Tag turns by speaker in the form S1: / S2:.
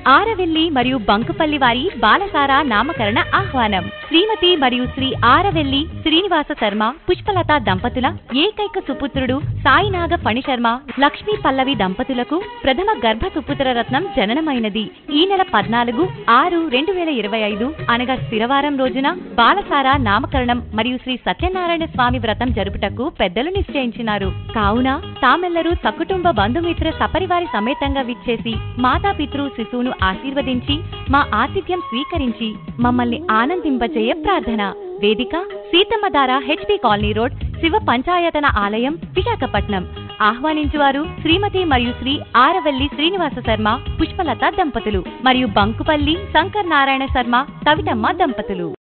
S1: ఆరవెల్లి మరియు బంకుపల్లి వారి బాలసారా నామకరణ ఆహ్వానం శ్రీమతి మరియు శ్రీ ఆరవెల్లి శ్రీనివాస శర్మ పుష్పలత దంపతుల ఏకైక సుపుత్రుడు సాయినాగ ఫణిశర్మ లక్ష్మీ పల్లవి దంపతులకు ప్రథమ గర్భ సుపుత్ర రత్నం జననమైనది ఈ నెల పద్నాలుగు ఆరు రెండు వేల ఇరవై ఐదు అనగా స్థిరవారం రోజున బాలసారా నామకరణం మరియు శ్రీ సత్యనారాయణ స్వామి వ్రతం జరుపుటకు పెద్దలు నిశ్చయించినారు కావున తామెల్లరూ సకుటుంబ బంధుమిత్ర సపరివారి సమేతంగా విచ్చేసి మాతాపితృ శిశువును ఆశీర్వదించి మా ఆతిథ్యం స్వీకరించి మమ్మల్ని ఆనందింపజేయ ప్రార్థన వేదిక Seethammadhara H P colony road Siva పంచాయతన ఆలయం విశాఖపట్నం ఆహ్వానించువారు శ్రీమతి మరియు శ్రీ ఆరవల్లి శ్రీనివాస శర్మ పుష్పలత దంపతులు మరియు బంకుపల్లి శంకర్ నారాయణ శర్మ తవిటమ్మ దంపతులు